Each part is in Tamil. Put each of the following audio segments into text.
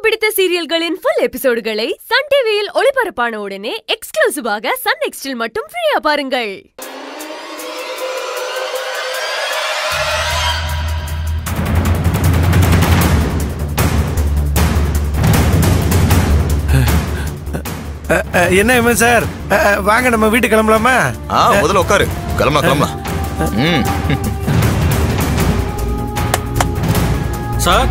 பிடித்த சீரியல்களின் ஃபுல் எபிசோடுகளை சன் டிவியில் ஒளிபரப்பான உடனே எக்ஸ்க்ளூசிவாக சன் நெக்ஸ்டில் மட்டும் ஃப்ரீயா பாருங்கள் அ, அ, என்ன எம்என் சார் அ, அ, வாங்க நம்ம வீட்டுக்கு கிளம்பலாமா ஆ முதல்ல உட்காரு கிளம்பலாம் கிளம்பலாம் ம் சார்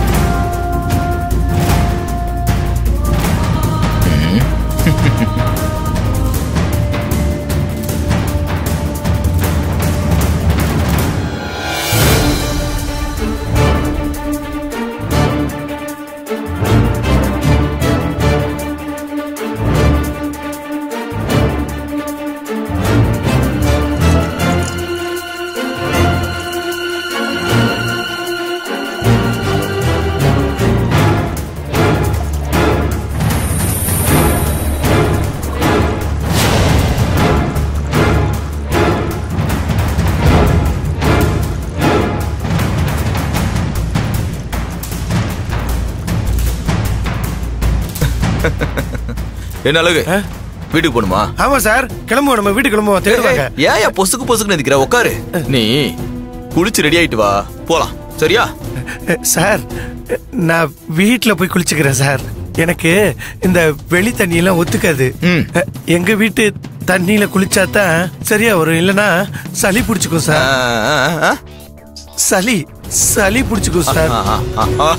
என்ன அழகு வீட்டுக்கு போகணுமா ஆமா சார் கிளம்புவோம் நம்ம வீட்டுக்கு கிளம்புவோம் தேடுவாங்க ஏன் ஏன் பொசுக்கு பொசுக்கு நிற்கிற உட்காரு நீ குளிச்சு ரெடி ஆயிட்டு வா போலாம் சரியா அ, சார் நான் வீட்ல போய் குளிச்சுக்கிறேன் சார் எனக்கு இந்த வெளி தண்ணி எல்லாம் ஒத்துக்காது ம். அ, எங்க வீட்டு தண்ணியில குளிச்சா தான் சரியா வரும் இல்லனா சளி பிடிச்சுக்கும் ஆ, சார் ஆ, ஆ, சளி சளி பிடிச்சுக்கும் சார் ஆ, ஆ, ஆ.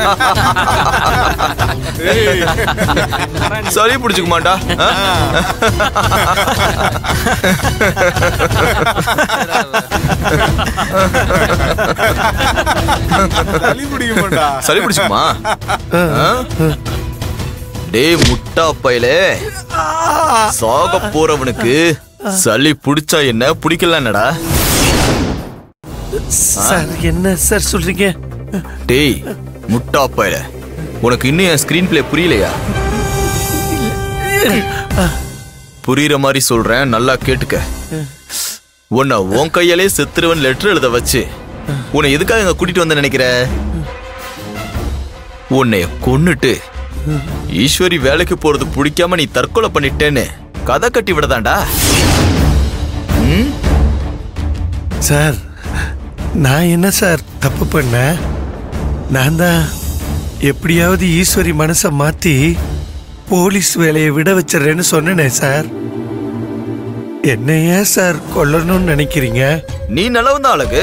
சளி பிடிச்சுக்க மாட்டா ஆ? சளி பிடிச்சுக்குமா ஆ? டேய் முட்டா பயலே சாக போறவனுக்கு சளி பிடிச்சா என்ன பிடிக்கல என்னடா சார் என்ன சார் சொல்றீங்க டேய் முட்டா பயல உனக்கு இன்னும் என் ஸ்கிரீன் பிளே புரியலையா புரியுற மாதிரி சொல்றேன் நல்லா கேட்டுக்க உன்னை உன் கையாலே செத்துருவன் லெட்டர் எழுத வச்சு உன்னை எதுக்காக இங்க கூட்டிட்டு வந்த நினைக்கிற உன்னை கொன்னுட்டு ஈஸ்வரி வேலைக்கு போறது பிடிக்காம நீ தற்கொலை பண்ணிட்டேன்னு கதை கட்டி விடதாண்டா ம்? சார் நான் என்ன சார் தப்பு பண்ணேன் நான் தான் எப்படியாவது ஈஸ்வரி மனசை மாத்தி போலீஸ் வேலையை விட வச்சிடறேன்னு சொன்னேனே சார் என்ன ஏன் சார் கொல்லணும்னு நினைக்கிறீங்க நீ நல்லவன் தான் அழகு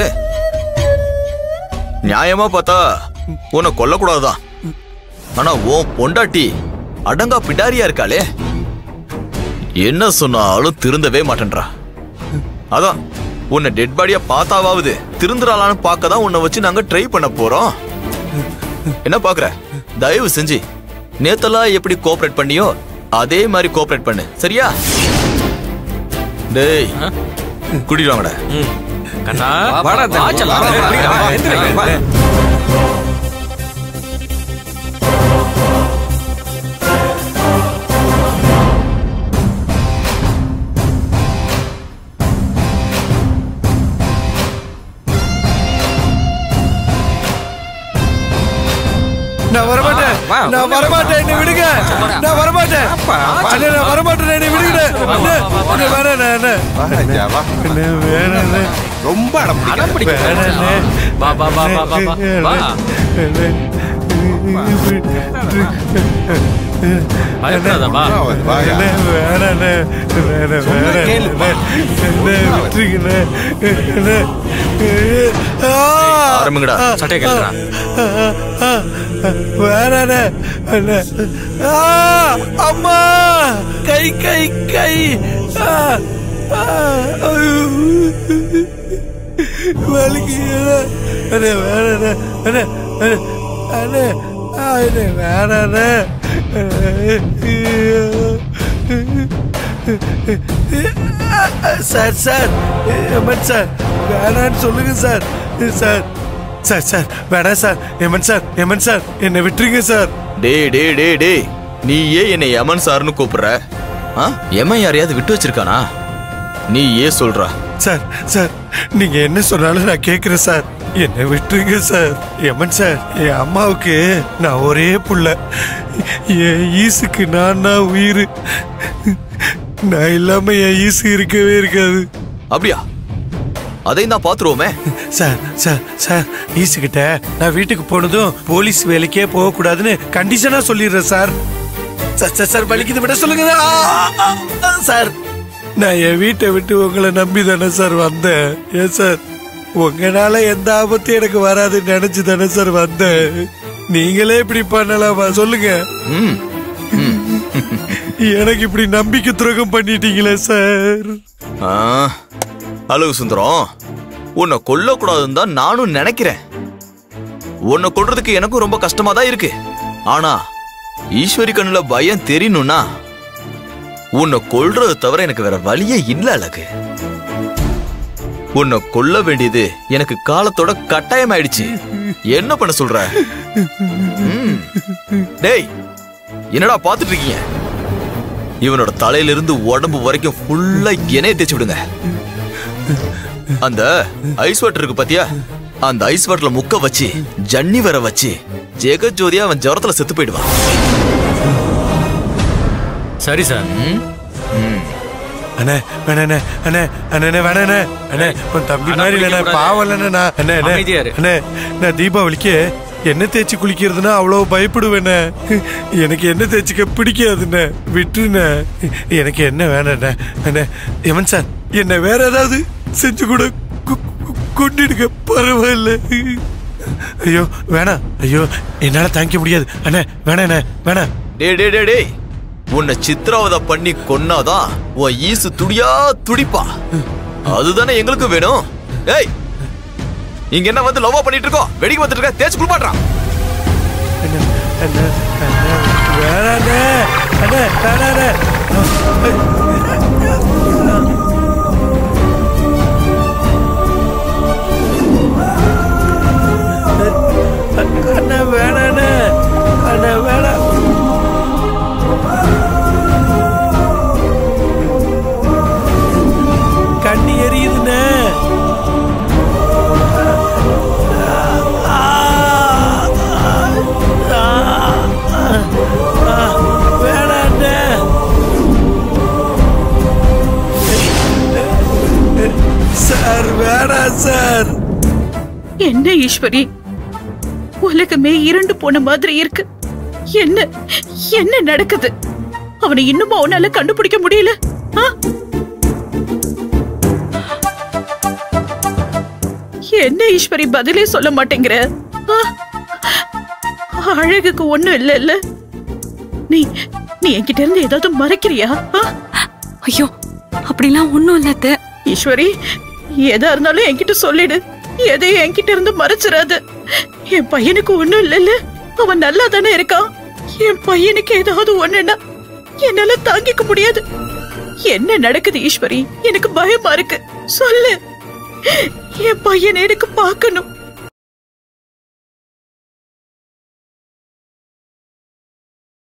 நியாயமா பார்த்தா உன்னை கொல்லக்கூடாதுதான் ஆனா உன் பொண்டாட்டி அடங்கா பிடாரியா இருக்காளே என்ன சொன்னாலும் திருந்தவே மாட்டேன்றா அதான் உன்னை டெட் பாடியா பார்த்தாவாவது திருந்துறாளான்னு பார்க்க தான் உன்னை வச்சு நாங்க ட்ரை பண்ண போறோம் என்ன பாக்குற தயவு செஞ்சு நேத்தெல்லாம் எப்படி கோஆபரேட் பண்ணியோ அதே மாதிரி கோஆபரேட் பண்ணு சரியா டேய் கூட்டிட்டு வாங்கடா கண்ணா வாடா நான் வரமாட்டேன் வா, வா. நான் வரமாட்டேன் என்னை விடுங்க நான் வரமாட்டேன் அண்ணே, நான் வரமாட்டேன் என்னை விடுங்க அண்ணே, அண்ணே, வேணாண்ணே, அண்ணே. அண்ணே, வேணாண்ணே. ரொம்ப அடம் வேணாண்ணே. வா வா வா வா வா வா வா அண்ணே. பயப்படாத வா அண்ணே, வேணாண்ணே. வேணாண்ணே, வேணாண்ணே. கேளுப்பா. அண்ணே, விட்டுருங்கண்ணே. அண்ணே. ஆ! ஆரம்பிங்கடா சட்டையை கழட்டுறா. வேணாண்ணே. அண்ணே. ஆ! அம்மா கை கை கை ஆ! ஆ! ஐயோ. வலிக்குது. அண்ணே வேணாண்ணே. அண்ணே அண்ணே அண்ணே ஆ, அண்ணே வேணாண்ணே. சார் சார் எமன் சார் வேணான்னு சொல்லுங்க சார் சார் சார் சார் வேணாம் sir Eman sir Eman sir என்னை விட்டுருங்க சார் டேய் டேய் டேய் டேய் நீ ஏன் என்னை யமன் சார்னு கூப்பிடுற ஆ யமன் யாரையாவது விட்டு வச்சிருக்கானா நீ ஏன் சொல்றா சார் சார் நீங்க என்ன சொன்னாலும் நான் கேட்குறேன் சார் என்னை விட்டுருங்க சார் எமன் சார் என் அம்மாவுக்கு நான் ஒரே புள்ள என் ஈசுக்கு நான் தான் உயிர் நான் இல்லாம என் ஈசு இருக்கவே இருக்காது அப்படியா அதையும் தான் பாத்துருவோமே சார் சார் சார் ஈசு கிட்ட நான் வீட்டுக்கு போனதும் போலீஸ் வேலைக்கே போக கூடாதுன்னு கண்டிஷனா சொல்லிடுறேன் சார் சார் சார் சார் வலிக்குது விட சொல்லுங்க ஆ, ஆ, ஆ, சார் நான் என் வீட்டை விட்டு உங்களை நம்பி தானே சார் வந்தேன் ஏன் சார் உங்களால எந்த ஆபத்தும் எனக்கு வராதுன்னு நினைச்சு தானே சார் வந்தேன் நீங்களே இப்படி பண்ணலாமா சொல்லுங்க ம் எனக்கு இப்படி நம்பிக்கை துரோகம் பண்ணிட்டீங்களே சார் ஆ, அழகு சுந்தரம் உன்னை கொல்லக்கூடாதுன்னு தான் நானும் நினைக்கிறேன் உன்னை கொல்றதுக்கு எனக்கும் ரொம்ப கஷ்டமா தான் இருக்கு ஆனா ஈஸ்வரி கண்ணுல பயம் தெரியணும்னா உன்னை கொல்றது தவிர எனக்கு வேற வழியே இல்ல அழகு உன்னை கொல்ல வேண்டியது எனக்கு காலத்தோட கட்டாயம் ஆயிடுச்சு என்ன பண்ண சொல்ற ம். டேய் என்னடா பாத்துட்டு இருக்கீங்க இவனோட தலையிலிருந்து உடம்பு வரைக்கும் ஃபுல்லா எண்ணெய் தேய்ச்சி விடுங்க அந்த ஐஸ் வாட்டர் இருக்கு பாத்தியா அந்த ஐஸ் வாட்டர்ல முக்க வச்சு ஜன்னி வர வச்சு ஜெகஜோதியா அவன் ஜுரத்துல செத்து போயிடுவான் சரி சார் அண்ணே வேணே அண்ணே அண்ணே வேணே அண்ணே உன் தம்பி அண்ணா, மாதிரி இல்லைண்ணே குளிக்கக்கூடாது. பாவம் இல்லைண்ணே நான் அண்ணே அண்ணே அமைதியா இரு. அண்ணே நான் தீபாவளிக்கு எண்ணெய் தேய்ச்சி குளிக்கிறதுனா அவ்வளோ பயப்படுவேண்ணே எனக்கு எண்ணெய் தேய்ச்சிக்க பிடிக்காதுண்ணே விட்டுருண்ணே எனக்கு என்ன வேணாண்ணே அண்ணே எமன் சார் என்ன வேற ஏதாவது செஞ்சு கூட கு- கு- கொன்னிடுங்க பரவாயில்ல ஐயோ வேணாம் ஐயோ என்னால தாங்கிக்க முடியாது அண்ணே வேணாண்ணே வேணாம் டேய் டேய் டேய் டேய் உன்னை சித்திரவதை பண்ணி கொன்னாதான் உன் ஈசு துடியா துடிப்பா அதுதானே எங்களுக்கு வேணும் ஏய் இங்க என்ன வந்து லவ்வா பண்ணிட்டு இருக்கோம் வெடிக்க வந்துட்டு இருக்க தேய்ச்சி குளிப்பாட்டுறான் அண்ணே அண்ணே அண்ணே வேணாண்ணே அண்ணே வேணாண்ணே அண்ணே வேணாண்ணே அண்ணே வேணாம் கண்ணி எரியுதுண்ணே வேணாண்ணே சார் வேணாம் சார் என்ன ஈஸ்வரி உலகமே இருண்டு போன மாதிரி இருக்கு என்ன என்ன நடக்குது அவனை இன்னுமா உன்னால கண்டுபிடிக்க முடியல ஆ? என்ன ஈஸ்வரி பதிலே சொல்ல மாட்டேங்கிற ஆ? அழகுக்கு ஒண்ணும் இல்ல இல்ல நீ நீ என்கிட்ட இருந்து ஏதாவது மறைக்கிறியா ஆ? ஐயோ அப்படிலாம் ஒண்ணும் இல்ல அத்தை. ஈஸ்வரி எதா இருந்தாலும் என்கிட்ட சொல்லிடு எதையும் என்கிட்ட இருந்து மறைச்சிடாத என் பையனுக்கு ஒண்ணும் இல்லைல்ல அவன் நல்லா தானே இருக்கான் என் பையனுக்கு ஏதாவது ஒண்ணுன்னா என்னால தாங்கிக்க முடியாது என்ன நடக்குது ஈஸ்வரி எனக்கு பயமா இருக்கு சொல்லு என் பையனை எனக்கு பார்க்கணும்